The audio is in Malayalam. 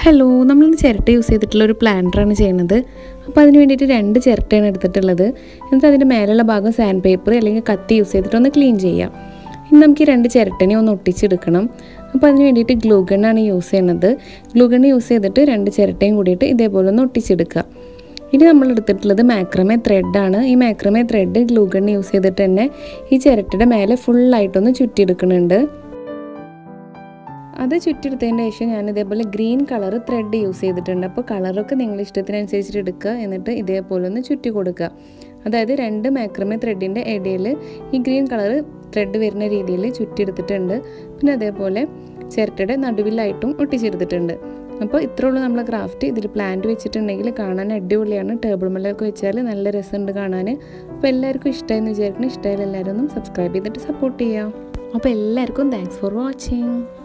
ഹലോ നമ്മൾ ചിരട്ട യൂസ് ചെയ്തിട്ടുള്ള ഒരു പ്ലാന്ററാണ് ചെയ്യുന്നത് അപ്പോൾ അതിന് വേണ്ടിയിട്ട് രണ്ട് ചിരട്ടയാണ് എടുത്തിട്ടുള്ളത് എന്നിട്ട് അതിൻ്റെ മേലുള്ള ഭാഗം സാൻഡ് പേപ്പർ അല്ലെങ്കിൽ കത്തി യൂസ് ചെയ്തിട്ട് ഒന്ന് ക്ലീൻ ചെയ്യാം ഇനി നമുക്ക് ഈ രണ്ട് ചിരട്ടനെ ഒന്ന് ഒട്ടിച്ചെടുക്കണം അപ്പോൾ അതിന് വേണ്ടിയിട്ട് ഗ്ലൂ ഗണ്ണാണ് യൂസ് ചെയ്യുന്നത് ഗ്ലൂ ഗണ്ണ് യൂസ് ചെയ്തിട്ട് രണ്ട് ചിരട്ടയും കൂടിയിട്ട് ഇതേപോലെ ഒന്ന് ഒട്ടിച്ചെടുക്കുക ഇനി നമ്മൾ എടുത്തിട്ടുള്ളത് മാക്രമേ ത്രെഡാണ് ഈ macrame thread glue gun use ചെയ്തിട്ട് തന്നെ ഈ ചിരട്ടയുടെ മേലെ ഫുള്ളായിട്ടൊന്ന് ചുറ്റിയെടുക്കുന്നുണ്ട് അത് ചുറ്റിയെടുത്തതിന് ശേഷം ഞാൻ ഇതേപോലെ ഗ്രീൻ കളർ ത്രെഡ് യൂസ് ചെയ്തിട്ടുണ്ട് അപ്പോൾ കളറൊക്കെ നിങ്ങളുടെ ഇഷ്ടത്തിനനുസരിച്ചിട്ട് എടുക്കുക എന്നിട്ട് ഇതേപോലെ ഒന്ന് ചുറ്റി കൊടുക്കുക അതായത് രണ്ട് മാക്രമേ ത്രെഡിൻ്റെ ഇടയിൽ ഈ ഗ്രീൻ കളർ ത്രെഡ് വരുന്ന രീതിയിൽ ചുറ്റിയെടുത്തിട്ടുണ്ട് പിന്നെ അതേപോലെ ചിരട്ടയുടെ നടുവിലായിട്ടും ഒട്ടിച്ചെടുത്തിട്ടുണ്ട് അപ്പോൾ ഇത്രേ ഉള്ളൂ നമ്മളെ ക്രാഫ്റ്റ് ഇതിൽ പ്ലാന്റ് വെച്ചിട്ടുണ്ടെങ്കിൽ കാണാൻ അടിപൊളിയാണ് ടേബിൾ മേലൊക്കെ വെച്ചാൽ നല്ല രസമുണ്ട് കാണാൻ അപ്പോൾ എല്ലാവർക്കും ഇഷ്ടമായെന്ന് വിചാരിക്കണം ഇഷ്ടമായാലും എല്ലാവരും ഒന്ന് സബ്സ്ക്രൈബ് ചെയ്തിട്ട് സപ്പോർട്ട് ചെയ്യാം അപ്പോൾ എല്ലാവർക്കും താങ്ക്സ് ഫോർ വാച്ചിങ്